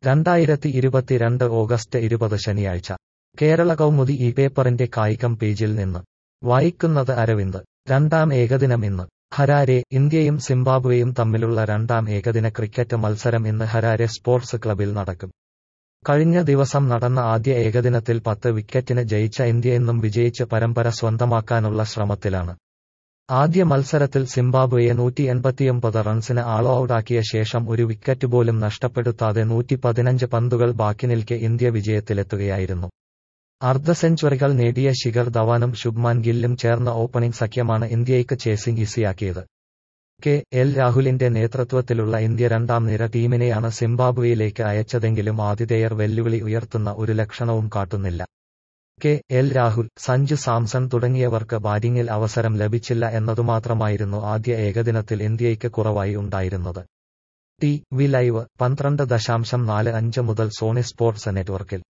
രണ്ടായിരത്തി ഇരുപത്തിരണ്ട് ഓഗസ്റ്റ് ഇരുപത് ശനിയാഴ്ച കേരള കൗമുദി ഈ പേപ്പറിന്റെ കായികം പേജിൽ നിന്ന് വായിക്കുന്നത് അരവിന്ദ് രണ്ടാം ഏകദിനം ഇന്ന് ഹരാരെ ഇന്ത്യയും സിംബാബ്വേയും തമ്മിലുള്ള രണ്ടാം ഏകദിന ക്രിക്കറ്റ് മത്സരം ഇന്ന് ഹരാരെ സ്പോർട്സ് ക്ലബിൽ നടക്കും കഴിഞ്ഞ ദിവസം നടന്ന ആദ്യ ഏകദിനത്തിൽ പത്ത് വിക്കറ്റിന് ജയിച്ച ഇന്ത്യ ഇന്നും വിജയിച്ച് പരമ്പര സ്വന്തമാക്കാനുള്ള ശ്രമത്തിലാണ് ആദ്യ മത്സരത്തിൽ സിംബാബ്വേയെ നൂറ്റി എൺപത്തിയൊമ്പത് റൺസിന് ആൾ ഔട്ടാക്കിയ ശേഷം ഒരു വിക്കറ്റ് പോലും നഷ്ടപ്പെടുത്താതെ നൂറ്റി പതിനഞ്ച് പന്തുകൾ ബാക്കി നിൽക്കെ ഇന്ത്യ വിജയത്തിലെത്തുകയായിരുന്നു അർദ്ധ സെഞ്ചുറികൾ നേടിയ ശിഖർ ധവാനും ശുഭ്മാൻ ഗില്ലും ചേർന്ന ഓപ്പണിംഗ് സഖ്യമാണ് ഇന്ത്യയ്ക്ക് ചേസിംഗ് ഈസിയാക്കിയത് കെ എൽ രാഹുലിന്റെ നേതൃത്വത്തിലുള്ള ഇന്ത്യ രണ്ടാം നിര ടീമിനെയാണ് സിംബാബ്വേയിലേക്ക് അയച്ചതെങ്കിലും ആതിഥേയർ വെല്ലുവിളി ഉയർത്തുന്ന ഒരു ലക്ഷണവും കാട്ടുന്നില്ല കെ എൽ രാഹുൽ സഞ്ജു സാംസൺ തുടങ്ങിയവർക്ക് ബാറ്റിംഗിൽ അവസരം ലഭിച്ചില്ല എന്നതുമാത്രമായിരുന്നു ആദ്യ ഏകദിനത്തിൽ ഇന്ത്യയ്ക്ക് കുറവായി ഉണ്ടായിരുന്നത് ടി വി ലൈവ് പന്ത്രണ്ട് ദശാംശം നാല് അഞ്ച് മുതൽ സോണി സ്പോർട്സ് നെറ്റ്വർക്കിൽ